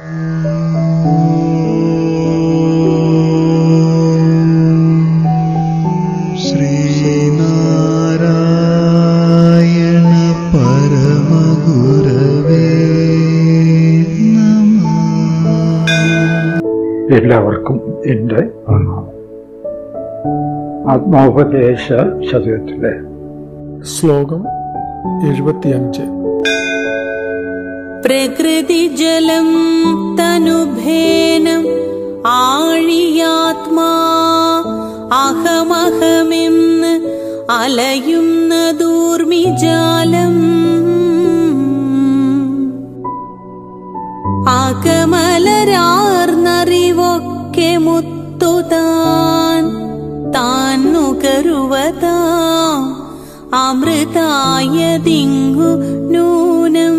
ശ്രീനാരായണ പരമഗുരവേ നമഃ എല്ലാവർക്കും എൻ്റെ പ്രണാമം ആത്മോപദേശ ശതകത്തിലെ ശ്ലോകം എഴുപത്തിയഞ്ച് പ്രകൃതിജലം തനുഭേനം ആഴിയാത്മാ അഹമഹമെന്ന് അലയുന്ന ദൂർമിജാലം അകമലരാർന്നറിവൊക്കെ മുത്തുതാൻ താൻ നുകരുവതാം അമൃതായതിങ്ങു നൂനം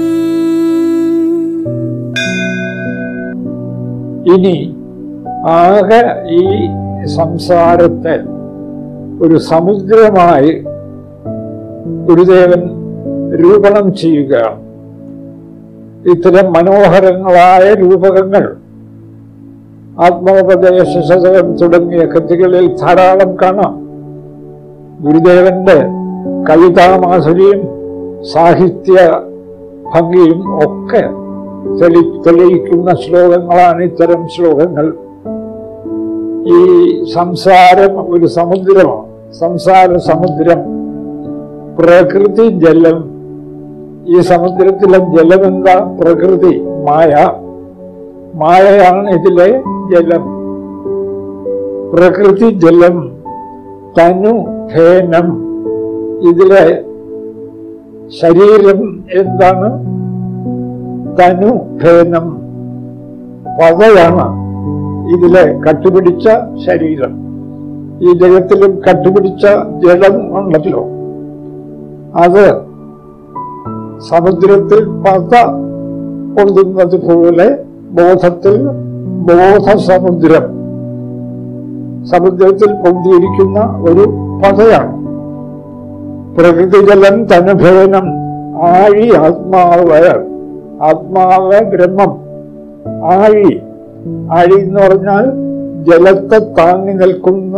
ഇനി ആകെ ഈ സംസാരത്തെ ഒരു സമുദ്രമായി ഗുരുദേവൻ രൂപണം ചെയ്യുകയാണ് ഇത്തരം മനോഹരങ്ങളായ രൂപകങ്ങൾ ആത്മോപദേശ ശതകം തുടങ്ങിയ കൃതികളിൽ ധാരാളം കാണാം ഗുരുദേവന്റെ കവിതാമാധുരിയും സാഹിത്യ ഭംഗിയും ഒക്കെ തെളി തെളിയിക്കുന്ന ശ്ലോകങ്ങളാണ് ഇത്തരം ശ്ലോകങ്ങൾ ഈ സംസാരം ഒരു സമുദ്രമാണ് സംസാര സമുദ്രം പ്രകൃതി ജലം ഈ സമുദ്രത്തിലെ ജലം എന്താ പ്രകൃതി മായ മായയാണ് ഇതിലെ ജലം പ്രകൃതി ജലം തനു ഭേനം ഇതിലെ ശരീരം എന്താണ് തനു ഭേനം പതയാണ് ഇതിലെ കട്ടുപിടിച്ച ശരീരം ഈ ജലത്തിലും കട്ടുപിടിച്ച ജലം ഉണ്ടല്ലോ അത് സമുദ്രത്തിൽ പത പൊന്തുന്നത് പോലെ ബോധത്തിൽ ബോധസമുദ്രം സമുദ്രത്തിൽ പൊന്തിയിരിക്കുന്ന ഒരു പതയാണ് പ്രകൃതിജലം തനുഭേനം ആഴി ആത്മാവ് ആത്മാവ് ബ്രഹ്മം ആഴി ആഴി എന്ന് പറഞ്ഞാൽ ജലത്തെ താങ്ങി നിൽക്കുന്ന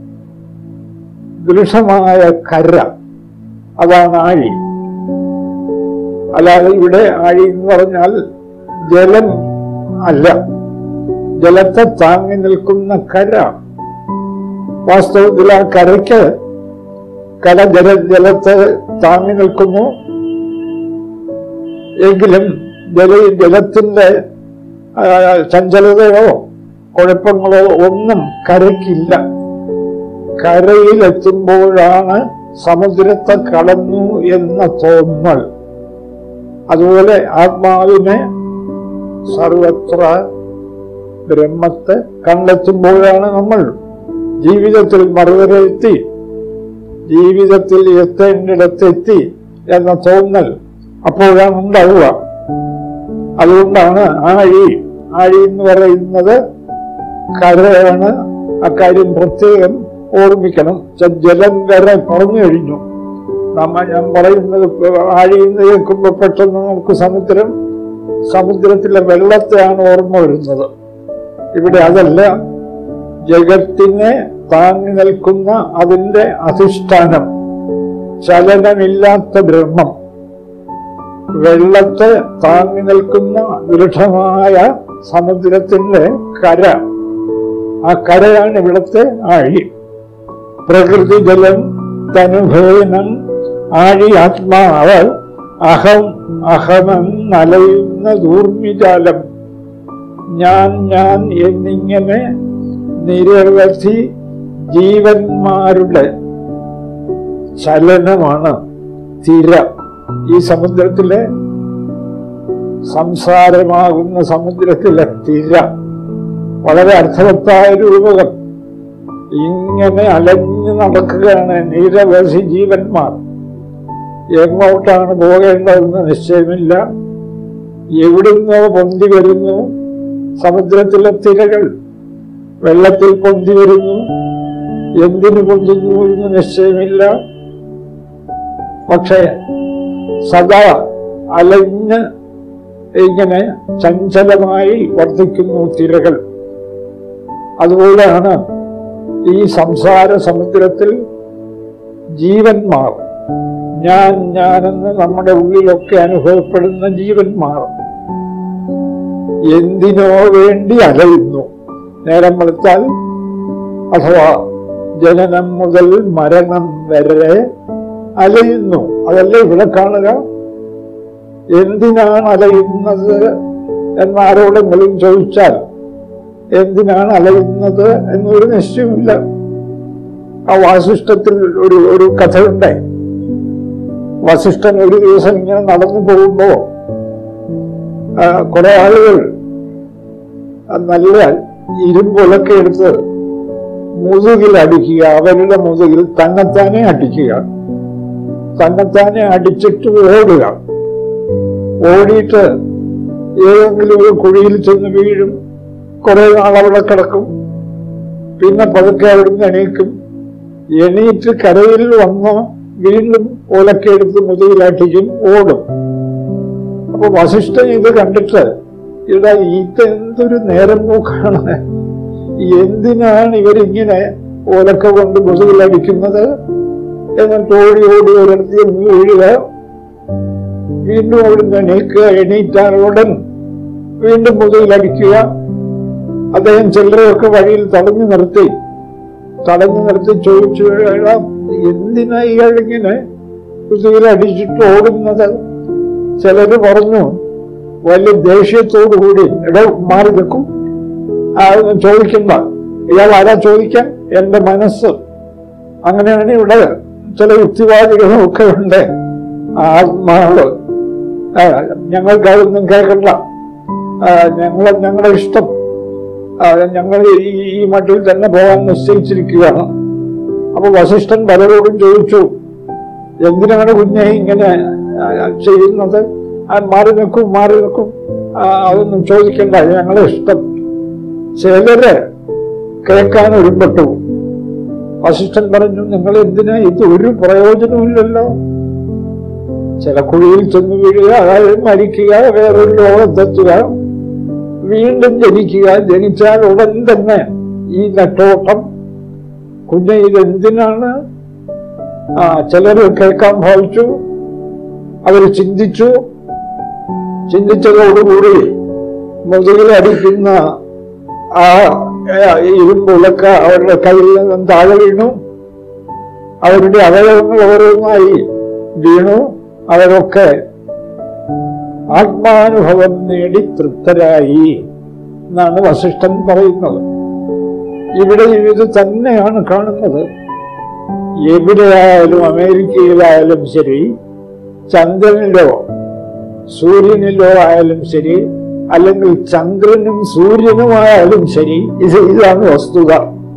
ദൃഢമായ കര അതാണ് ആഴി അല്ലാതെ ഇവിടെ ആഴി എന്ന് പറഞ്ഞാൽ ജലം അല്ല ജലത്തെ താങ്ങി നിൽക്കുന്ന കര വാസ്തവത്തിൽ ആ കരയ്ക്ക് കര ജല ജലത്തെ താങ്ങി നിൽക്കുന്നു എങ്കിലും ജല ജലത്തിന്റെ ആ, ചഞ്ചലതയോ കുഴപ്പങ്ങളോ ഒന്നും കരയ്ക്കില്ല കരയിലെത്തുമ്പോഴാണ് സമുദ്രത്തെ കടന്നു എന്ന തോന്നൽ അതുപോലെ ആത്മാവിനെ സർവത്ര ബ്രഹ്മത്തെ കണ്ടെത്തുമ്പോഴാണ് നമ്മൾ ജീവിതത്തിൽ മറുവരെ എത്തി ജീവിതത്തിൽ എത്തേണ്ടിടത്തെത്തി എന്ന തോന്നൽ അപ്പോഴാണ് ഉണ്ടാവുക അതുകൊണ്ടാണ് ആഴി ആഴി എന്ന് പറയുന്നത് കരയാണ് അക്കാര്യം പ്രത്യേകം ഓർമ്മിക്കണം ച- ജലം കര പറഞ്ഞു കഴിഞ്ഞു നമ്മ ഞാൻ പറയുന്നത് ആഴി എന്ന് കേൾക്കുമ്പോൾ പെട്ടെന്ന് നമുക്ക് സമുദ്രം സമുദ്രത്തിലെ വെള്ളത്തെയാണ് ഓർമ്മ വരുന്നത് ഇവിടെ അതല്ല ജഗത്തിനെ താങ്ങി നിൽക്കുന്ന അതിന്റെ അധിഷ്ഠാനം ചലനമില്ലാത്ത ബ്രഹ്മം വെള്ളത്തെ താങ്ങി നിൽക്കുന്ന ദൃഢമായ സമുദ്രത്തിന്റെ കര ആ കരയാണ് ഇവിടുത്തെ ആഴി പ്രകൃതി ജലം തനുഭേനം ആഴി ആത്മാവ് അഹം അഹമെന്നലയുന്ന ദൂർമിജാലം ഞാൻ ഞാൻ എന്നിങ്ങനെ നിരവധി ജീവന്മാരുടെ ചലനമാണ് തിര ഈ സമുദ്രത്തിലെ സംസാരമാകുന്ന സമുദ്രത്തിലെ തിര വളരെ അർത്ഥവത്തായ രൂപകം ഇങ്ങനെ അലഞ്ഞു നടക്കുകയാണ് നിരവധി ജീവന്മാർ എങ്ങോട്ടാണ് പോകേണ്ടതെന്ന് നിശ്ചയമില്ല എവിടുന്നോ പൊന്തി വരുന്നു സമുദ്രത്തിലെ തിരകൾ വെള്ളത്തിൽ പൊന്തി വരുന്നു എന്തിനു പൊന്തുന്നു എന്ന് നിശ്ചയമില്ല പക്ഷേ സദാ അലഞ്ഞ് ഇങ്ങനെ ചഞ്ചലമായി വർദ്ധിക്കുന്നു തിരകൾ അതുപോലെയാണ് ഈ സംസാര സമുദ്രത്തിൽ ജീവന്മാർ ഞാൻ ഞാനെന്ന് നമ്മുടെ ഉള്ളിലൊക്കെ അനുഭവപ്പെടുന്ന ജീവന്മാർ എന്തിനോ വേണ്ടി അലയുന്നു നേരം വെളുത്താൽ അഥവാ ജനനം മുതൽ മരണം വരെ അലയുന്നു അതല്ലേ ഇവിടെ കാണുക എന്തിനാണ് അലയുന്നത് എന്നാരോടെങ്കിലും ചോദിച്ചാൽ എന്തിനാണ് അലയുന്നത് എന്നൊരു നിശ്ചയമില്ല ആ വാസിഷ്ടത്തിൽ ഒരു ഒരു കഥയുണ്ട് വസിഷ്ഠൻ ഒരു ദിവസം ഇങ്ങനെ നടന്നു പോകുമ്പോ ആ, കുറെ ആളുകൾ ആ, നല്ല ഇരുമ്പൊലൊക്കെ എടുത്ത് മുതുകിൽ അടിക്കുക അവരുടെ മുതുകിൽ തന്നെത്താനെ അടിക്കുക തന്നെത്താനെ അടിച്ചിട്ട് ഓടുക ഓടിയിട്ട് ഏതെങ്കിലും ഒരു കുഴിയിൽ ചെന്ന് വീഴും കുറെ നാൾ അവിടെ കിടക്കും പിന്നെ പതുക്കെ അവിടുന്ന് എണീക്കും എണീറ്റ് കരയിൽ വന്ന് വീണ്ടും ഓലക്കെടുത്ത് മുതുകിലാട്ടിക്കും ഓടും അപ്പൊ വസിഷ്ഠൻ ഇത് കണ്ടിട്ട് ഇവിടെ ഇതെന്തൊരു നേരം പോക്കാണ് എന്തിനാണ് ഇവരിങ്ങനെ ഓലക്ക കൊണ്ട് മുതുകിലടിക്കുന്നത് എന്നിട്ട് ഓടി ഓടി ഒരിടത്ത് ചെന്ന് വീഴുക വീണ്ടും അവിടുന്ന് എണീക്കുക എണീറ്റാൽ ഉടൻ വീണ്ടും മുതുകിലടിക്കുക അദ്ദേഹം ചിലരെയൊക്കെ വഴിയിൽ തടഞ്ഞു നിർത്തി തടഞ്ഞു നിർത്തി ചോദിച്ചു "എടാ, എന്തിനാ ഇയാൾ ഇങ്ങനെ മുതുകിലടിച്ചിട്ട് ഓടുന്നത് ചിലര് പറഞ്ഞു വലിയ ദേഷ്യത്തോടു കൂടി എടോ മാറി നിൽക്കും അതൊന്നും ചോദിക്കണ്ട ഇയാൾ ആരാ ചോദിക്കാൻ എന്റെ മനസ്സ് അങ്ങനെയാണ് ഇവിടെ ചില യുക്തിവാദികളും ഒക്കെ ഉണ്ട് ആത്മാവ് ആ, ഞങ്ങൾക്ക് അതൊന്നും കേൾക്കണ്ട ആ, ഞങ്ങൾ ഞങ്ങളുടെ ഇഷ്ടം ആ, ഞങ്ങൾ ഈ ഈ മട്ടിൽ തന്നെ പോകാൻ നിശ്ചയിച്ചിരിക്കുകയാണ് അപ്പൊ വസിഷ്ഠൻ പലരോടും ചോദിച്ചു എന്തിനാണ് കുഞ്ഞെ ഇങ്ങനെ ആ, ചെയ്യുന്നത് ആ, മാറി നിൽക്കും മാറി നിൽക്കും ആ, അതൊന്നും ചോദിക്കണ്ട ഞങ്ങളെ ഇഷ്ടം ചിലര് കേൾക്കാൻ ഒരുമ്പെട്ടു വസിഷ്ഠൻ പറഞ്ഞു നിങ്ങൾ എന്തിനാ ഇത് ഒരു പ്രയോജനമില്ലല്ലോ ചില കുഴിയിൽ ചെന്ന് വീഴുക അതായത് മരിക്കുക വേറൊരു ലോകത്തെത്തുക വീണ്ടും ജനിക്കുക ജനിച്ചാൽ ഉടൻ തന്നെ ഈ നെട്ടോട്ടം കുഞ്ഞെ ഇതെന്തിനാണ് ആ ചിലർ കേൾക്കാൻ ഭാവിച്ചു അവർ ചിന്തിച്ചു ചിന്തിച്ചതോടുകൂടി മുതുകിലടിക്കുന്ന ആ ആ, ഇരുമ്പുലക്ക അവരുടെ കയ്യിൽ നിന്നും താഴെ വീണു അവരുടെ അവയവങ്ങൾ ഓരോന്നായി വീണു അവരൊക്കെ ആത്മാനുഭവം നേടി തൃപ്തരായി എന്നാണ് വസിഷ്ഠൻ പറയുന്നത് ഇവിടെ ഇത് തന്നെയാണ് കാണുന്നത് എവിടെയായാലും അമേരിക്കയിലായാലും ശരി ചന്ദ്രനിലോ സൂര്യനിലോ ആയാലും ശരി അല്ലെങ്കിൽ ചന്ദ്രനും സൂര്യനുമായാലും ശരി ഇത് ഇതാണ് വസ്തുത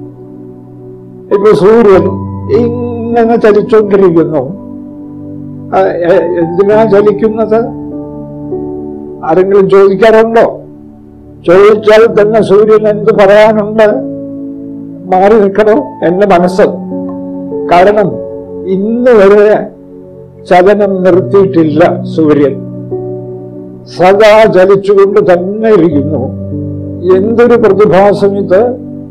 ഇപ്പൊ സൂര്യൻ ഇങ്ങനെ ചലിച്ചുകൊണ്ടിരിക്കുന്നു ആ, എ- എന്തിനാ ചലിക്കുന്നത് ആരെങ്കിലും ചോദിക്കാറുണ്ടോ ചോദിച്ചാൽ തന്നെ സൂര്യൻ എന്ത് പറയാനുണ്ട് മാറി നിൽക്കണോ എന്റെ മനസ്സ് കാരണം ഇന്ന് വരെ ചലനം നിർത്തിയിട്ടില്ല സൂര്യൻ സദാ ചലിച്ചുകൊണ്ട് തന്നെ ഇരിക്കുന്നു എന്തൊരു പ്രതിഭാസം ഇത്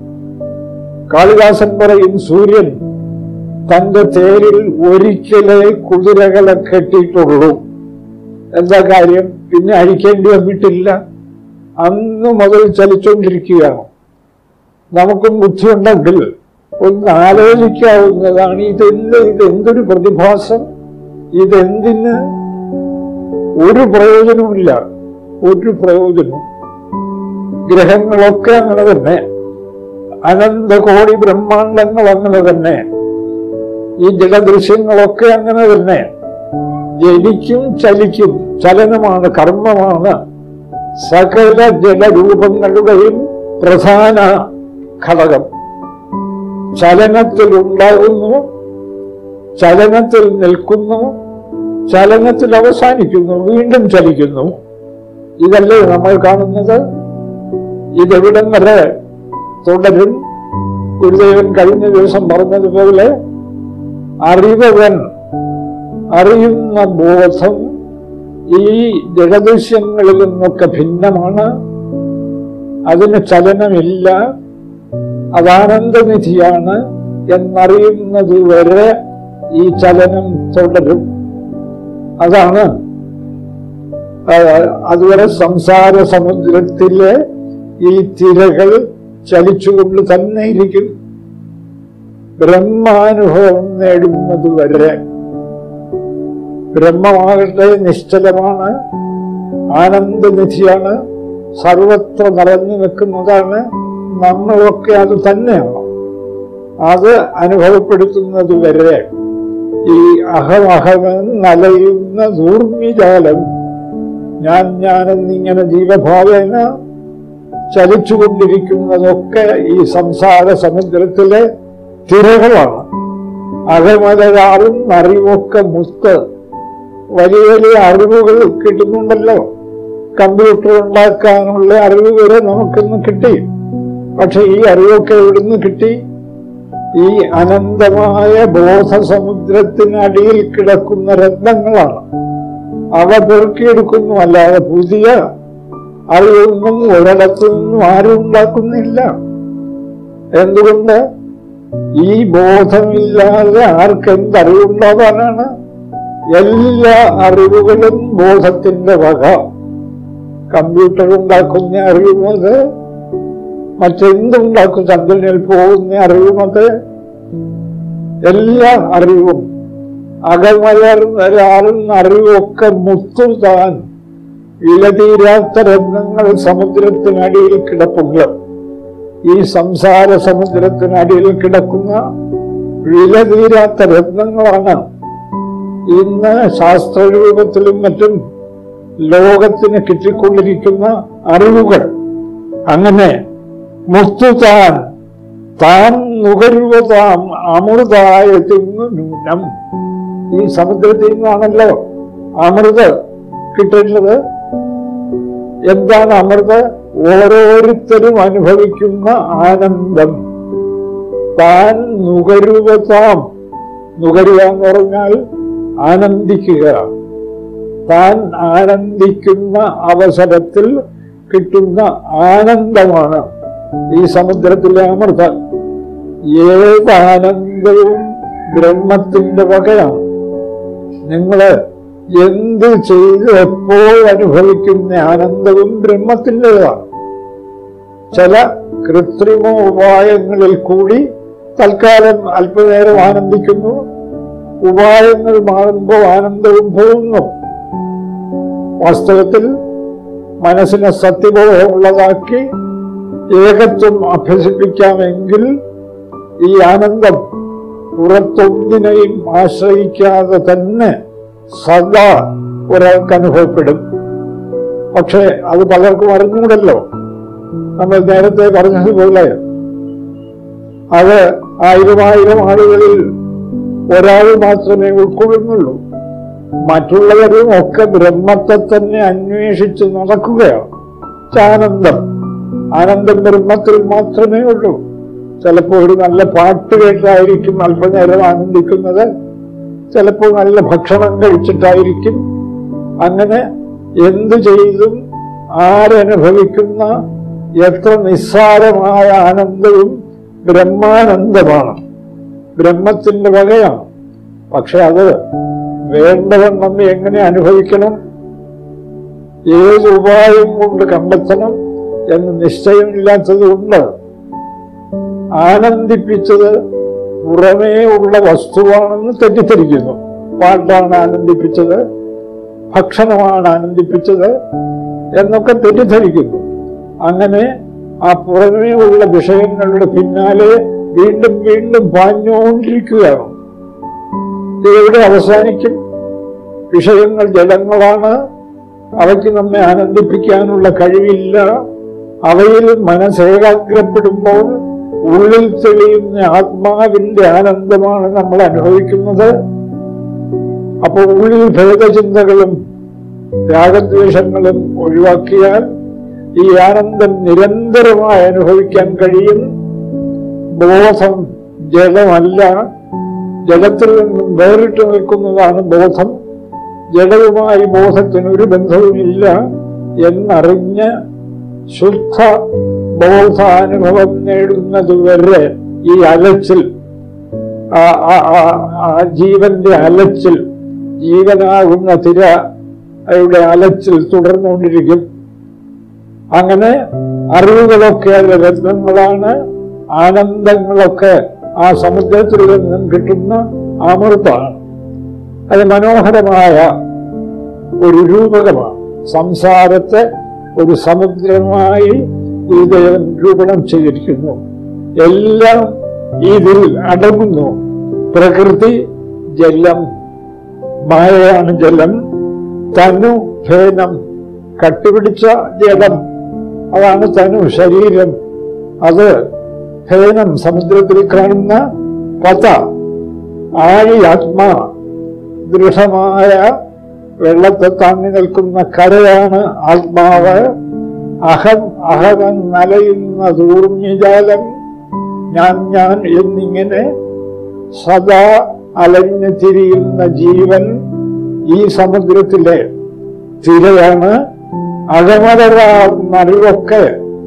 കാളിദാസൻ പറയും സൂര്യൻ തന്റെ തേരിൽ ഒരിക്കലേ കുതിരകളെ കെട്ടിയിട്ടുള്ളൂ എന്താ കാര്യം പിന്നെ അഴിക്കേണ്ടി വന്നിട്ടില്ല അന്ന് മുതൽ ചലിച്ചുകൊണ്ടിരിക്കുകയാണ് നമുക്കും ബുദ്ധിയുണ്ടെങ്കിൽ ഒന്ന് ആലോചിക്കാവുന്നതാണ് ഇതെന്ത് ഇതെന്തൊരു പ്രതിഭാസം ഇതെന്തിന് ഒരു പ്രയോജനവുമില്ല ഒരു പ്രയോജനവും ഗ്രഹങ്ങളൊക്കെ അങ്ങനെ തന്നെ അനന്ത കോടി ബ്രഹ്മാണ്ടങ്ങൾ അങ്ങനെ തന്നെ ഈ ജലദൃശ്യങ്ങളൊക്കെ അങ്ങനെ തന്നെ ജനിക്കും ചലിക്കും ചലനമാണ് കർമ്മമാണ് സകല ജലരൂപങ്ങളുടെയും പ്രധാന ഘടകം ചലനത്തിൽ ഉണ്ടാകുന്നു ചലനത്തിൽ നിൽക്കുന്നു ചലനത്തിൽ അവസാനിക്കുന്നു വീണ്ടും ചലിക്കുന്നു ഇതല്ലേ നമ്മൾ കാണുന്നത് ഇതെവിടം വരെ തുടരും ഗുരുദേവൻ കഴിഞ്ഞ ദിവസം പറഞ്ഞതുപോലെ അറിവവൻ അറിയുന്ന ബോധം ഈ ജഡദൃശ്യങ്ങളിൽ നിന്നൊക്കെ ഭിന്നമാണ് അതിന് ചലനമില്ല അതാനന്ദനിധിയാണ് എന്നറിയുന്നത് വരെ ഈ ചലനം തുടരും അതാണ് ആ, അതുവരെ സംസാര സമുദ്രത്തിലെ ഈ തിരകൾ ചലിച്ചുകൊണ്ട് തന്നെ ഇരിക്കും ബ്രഹ്മാനുഭവം നേടുന്നത് വരെ ബ്രഹ്മമാകട്ടെ നിശ്ചലമാണ് ആനന്ദനിധിയാണ് സർവത്ര നിറഞ്ഞു നിൽക്കുന്നതാണ് നമ്മളൊക്കെ അത് തന്നെയാണ് അത് അനുഭവപ്പെടുത്തുന്നത് വരെ ഈ അഹമഹമെന്നലയുന്ന ദൂർമിജാലം ഞാൻ ഞാനെന്നിങ്ങനെ ജീവഭാവേന ചലിച്ചുകൊണ്ടിരിക്കുന്നതൊക്കെ ഈ സംസാര സമുദ്രത്തിലെ തിരകളാണ് അകമലരാറും അറിവൊക്കെ മുത്ത് വലിയ വലിയ അറിവുകൾ കിട്ടുന്നുണ്ടല്ലോ കമ്പ്യൂട്ടർ ഉണ്ടാക്കാനുള്ള അറിവ് വരെ നമുക്കിന്ന് കിട്ടി പക്ഷെ ഈ അറിവൊക്കെ എവിടുന്ന് കിട്ടി ഈ അനന്തമായ ബോധസമുദ്രത്തിനടിയിൽ കിടക്കുന്ന രത്നങ്ങളാണ് അവ പെറുക്കിയെടുക്കുന്നു അല്ലാതെ പുതിയ അറിവൊന്നും ഒരിടത്തു നിന്നും ആരും ഉണ്ടാക്കുന്നില്ല എന്തുകൊണ്ട് ഈ ബോധമില്ലാതെ ആർക്കെന്തറിവുണ്ടാകാനാണ് എല്ലാ അറിവുകളും ബോധത്തിന്റെ വക കമ്പ്യൂട്ടർ ഉണ്ടാക്കുന്ന അറിവുമത് മറ്റെന്തുണ്ടാക്കും ചന്ദ്രനിൽ പോകുന്ന അറിവുമത് എല്ലാ അറിവും അകമലർന്ന അറിവൊക്കെ മുത്തുതാൻ ഇലതീരാത്ത രത്നങ്ങൾ സമുദ്രത്തിനടിയിൽ കിടപ്പുണ്ട് ഈ സംസാര സമുദ്രത്തിനടിയിൽ കിടക്കുന്ന വിലതീരാത്ത രത്നങ്ങളാണ് ഇന്ന് ശാസ്ത്രരൂപത്തിലും മറ്റും ലോകത്തിന് കിട്ടിക്കൊണ്ടിരിക്കുന്ന അറിവുകൾ അങ്ങനെ മുത്തുതാൻ താൻ നുകരുവതാം അമൃതായ തിങ്ങു നൂനം ഈ സമുദ്രത്തിൽ നിന്നാണല്ലോ അമൃത് കിട്ടേണ്ടത് എന്താണ് അമൃത് ഓരോരുത്തരും അനുഭവിക്കുന്ന ആനന്ദം താൻ നുകരുവതാം നുകരുക എന്ന് പറഞ്ഞാൽ ആനന്ദിക്കുക താൻ ആനന്ദിക്കുന്ന അവസരത്തിൽ കിട്ടുന്ന ആനന്ദമാണ് ഈ സമുദ്രത്തിലെ അമൃതം ഏത് ആനന്ദവും ബ്രഹ്മത്തിന്റെ വകയാണ് നിങ്ങള് എന്ത് ചെയ്ത് എപ്പോൾ അനുഭവിക്കുന്ന ആനന്ദവും ബ്രഹ്മത്തിൻ്റെതാണ് ചില കൃത്രിമ ഉപായങ്ങളിൽ കൂടി തൽക്കാലം അല്പനേരം ആനന്ദിക്കുന്നു ഉപായങ്ങൾ മാറുമ്പോൾ ആനന്ദവും പോകുന്നു വാസ്തവത്തിൽ മനസ്സിനെ സത്യബോധമുള്ളതാക്കി ഏകത്വം അഭ്യസിപ്പിക്കാമെങ്കിൽ ഈ ആനന്ദം പുറത്തൊന്നിനെയും ആശ്രയിക്കാതെ തന്നെ സദാ ഒരാൾക്ക് അനുഭവപ്പെടും പക്ഷെ അത് പലർക്കും അറിഞ്ഞൂടല്ലോ നമ്മൾ നേരത്തെ പറഞ്ഞതുപോലെ അത് ആയിരം ആയിരം ആളുകളിൽ ഒരാൾ മാത്രമേ ഉൾക്കൊള്ളുന്നുള്ളൂ മറ്റുള്ളവരും ഒക്കെ ബ്രഹ്മത്തെ തന്നെ അന്വേഷിച്ച് നടക്കുകയാണ് ആനന്ദം ആനന്ദം ബ്രഹ്മത്തിൽ മാത്രമേ ഉള്ളൂ ചിലപ്പോൾ ഒരു നല്ല പാട്ട് കേട്ടായിരിക്കും അല്പനേരം ആനന്ദിക്കുന്നത് ചിലപ്പോൾ നല്ല ഭക്ഷണം കഴിച്ചിട്ടായിരിക്കും അങ്ങനെ എന്തു ചെയ്തും ആരനുഭവിക്കുന്ന എത്ര നിസ്സാരമായ ആനന്ദവും ബ്രഹ്മാനന്ദമാണ് ബ്രഹ്മത്തിന്റെ വകയാണ് പക്ഷെ അത് വേണ്ടവണ്ണം എങ്ങനെ അനുഭവിക്കണം ഏത് ഉപായം കൊണ്ട് കണ്ടെത്തണം എന്ന് നിശ്ചയമില്ലാത്തത് കൊണ്ട് ആനന്ദിപ്പിച്ചത് പുറമേ ഉള്ള വസ്തുവാണെന്ന് തെറ്റിദ്ധരിക്കുന്നു പാട്ടാണ് ആനന്ദിപ്പിച്ചത് ഭക്ഷണമാണ് ആനന്ദിപ്പിച്ചത് എന്നൊക്കെ തെറ്റിദ്ധരിക്കുന്നു അങ്ങനെ ആ പുറമേ ഉള്ള വിഷയങ്ങളുടെ പിന്നാലെ വീണ്ടും വീണ്ടും പാഞ്ഞുകൊണ്ടിരിക്കുകയാണ് ഇതെവിടെ അവസാനിക്കും വിഷയങ്ങൾ ജലങ്ങളാണ് അവയ്ക്ക് നമ്മെ ആനന്ദിപ്പിക്കാനുള്ള കഴിവില്ല അവയിൽ മനസ്സേകാഗ്രപ്പെടുമ്പോൾ ഉള്ളിൽ തെളിയുന്ന ആത്മാവിന്റെ ആനന്ദമാണ് നമ്മൾ അനുഭവിക്കുന്നത് അപ്പോൾ ഉള്ളിൽ ഭേദചിന്തകളും രാഗദ്വേഷങ്ങളും ഒഴിവാക്കിയാൽ ഈ ആനന്ദം നിരന്തരമായി അനുഭവിക്കാൻ കഴിയും ബോധം ജലമല്ല ജലത്തിൽ നിന്നും വേറിട്ട് നിൽക്കുന്നതാണ് ബോധം ജഡവുമായി ബോധത്തിന് ഒരു ബന്ധവുമില്ല എന്നറിഞ്ഞ് ശുദ്ധ ബോധാനുഭവം നേടുന്നതുവരെ ഈ അലച്ചിൽ ആ ആ- ആ- ആ ജീവന്റെ അലച്ചിൽ ജീവനാകുന്ന തിരയുടെ അലച്ചിൽ തുടർന്നുകൊണ്ടിരിക്കും അങ്ങനെ അറിവുകളൊക്കെ അതിലെ രത്നങ്ങളാണ് ആനന്ദങ്ങളൊക്കെ ആ സമുദ്രത്തിൽ നിന്നും കിട്ടുന്ന അമൃതാണ് അത് മനോഹരമായ ഒരു രൂപകമാണ് സംസാരത്തെ ഒരു സമുദ്രമായി ഗുരുദേവൻ രൂപണം ചെയ്തിരിക്കുന്നു എല്ലാം ഇതിൽ അടങ്ങുന്നു പ്രകൃതി ജലം മായയാണ് ജലം തനു ഫേനം കട്ടിപിടിച്ച ജലം അതാണ് തനു ശരീരം അത് ഫേനം സമുദ്രത്തിൽ കാണുന്ന പത ആഴി ആത്മാ ദൃഢമായ വെള്ളത്തെ താങ്ങി നിൽക്കുന്ന കരയാണ് ആത്മാവ് അഹം അഹവൻ നലയുന്ന ദൂർമ്യജാലം ഞാൻ ഞാൻ എന്നിങ്ങനെ സദാ അലഞ്ഞു തിരിയുന്ന ജീവൻ ഈ സമുദ്രത്തിലെ തിരയാണ് അകമലരാർന്ന അറിവൊക്കെ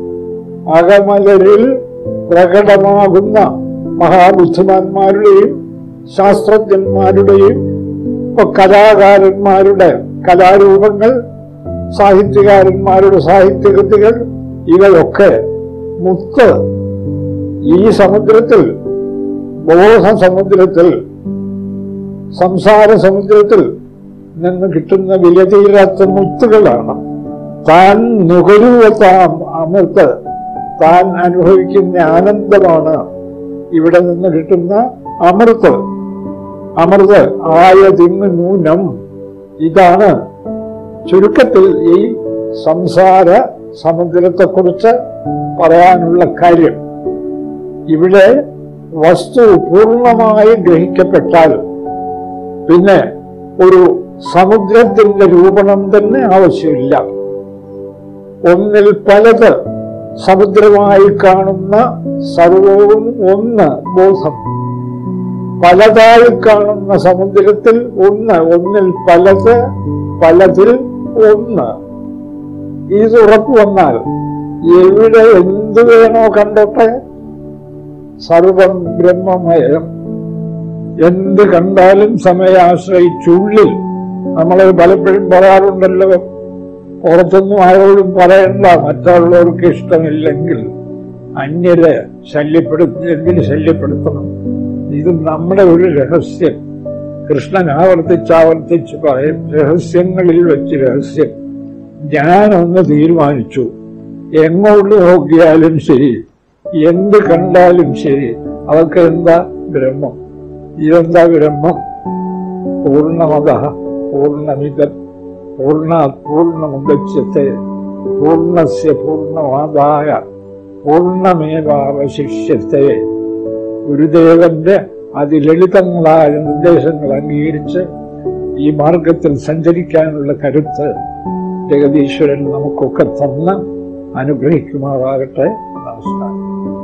അകമലരിൽ പ്രകടമാകുന്ന മഹാബുദ്ധിമാന്മാരുടെയും ശാസ്ത്രജ്ഞന്മാരുടെയും ഇപ്പൊ കലാകാരന്മാരുടെ കലാരൂപങ്ങൾ സാഹിത്യകാരന്മാരുടെ സാഹിത്യകൃതികൾ ഇവയൊക്കെ മുത്ത് ഈ സമുദ്രത്തിൽ ബോധ സമുദ്രത്തിൽ സംസാര സമുദ്രത്തിൽ നിന്ന് കിട്ടുന്ന വിലതീരാത്ത മുത്തുകളാണ് താൻ നുകരുവത്താം അമൃത്ത് താൻ അനുഭവിക്കുന്ന ആനന്ദമാണ് ഇവിടെ നിന്ന് കിട്ടുന്ന അമൃത്ത് അമൃത് ആയതിന് നൂനം ഇതാണ് ചുരുക്കത്തിൽ ഈ സംസാര സമുദ്രത്തെക്കുറിച്ച് പറയാനുള്ള കാര്യം ഇവിടെ വസ്തു പൂർണ്ണമായി ഗ്രഹിക്കപ്പെട്ടാൽ പിന്നെ ഒരു സമുദ്രത്തിന്റെ രൂപണം തന്നെ ആവശ്യമില്ല ഒന്നിൽ പലത് സമുദ്രമായി കാണുന്ന സർവവും ഒന്ന് ബോധം പലതായി കാണുന്ന സമുദ്രത്തിൽ ഒന്ന് ഒന്നിൽ പലത് പലതിൽ ഒന്ന് ഇത് ഉറപ്പു വന്നാൽ എവിടെ എന്ത് വേണോ കണ്ടോട്ടെ സർവം ബ്രഹ്മമയം എന്ത് കണ്ടാലും സമയാശ്രയിച്ചുള്ളിൽ നമ്മൾ പലപ്പോഴും പറയാറുണ്ടല്ലോ പുറത്തൊന്നും ആരോടും പറയണ്ട മറ്റുള്ളവർക്ക് ഇഷ്ടമില്ലെങ്കിൽ അന്യരെ ശല്യപ്പെടുത്തിയെങ്കിൽ ശല്യപ്പെടുത്തണം ഇത് നമ്മുടെ ഒരു രഹസ്യം കൃഷ്ണൻ ആവർത്തിച്ചാവർത്തിച്ച് പറയും രഹസ്യങ്ങളിൽ വെച്ച് രഹസ്യം ഞാനൊന്ന് തീരുമാനിച്ചു എങ്ങോട്ട് നോക്കിയാലും ശരി എന്ത് കണ്ടാലും ശരി അതൊക്കെ എന്താ ബ്രഹ്മം ഇതെന്താ ബ്രഹ്മം പൂർണ്ണമത പൂർണ്ണമിതം പൂർണ്ണ പൂർണ്ണമുദച്യത്തെ പൂർണ്ണസ്യ പൂർണ്ണമാതായ പൂർണ്ണമേവാവശിഷ്യത്തെ ഗുരുദേവന്റെ അതിലളിതങ്ങളായ നിർദ്ദേശങ്ങൾ അംഗീകരിച്ച് ഈ മാർഗത്തിൽ സഞ്ചരിക്കാനുള്ള കരുത്ത് ജഗദീശ്വരൻ നമുക്കൊക്കെ തന്ന് അനുഗ്രഹിക്കുമാറാകട്ടെ നമസ്കാരം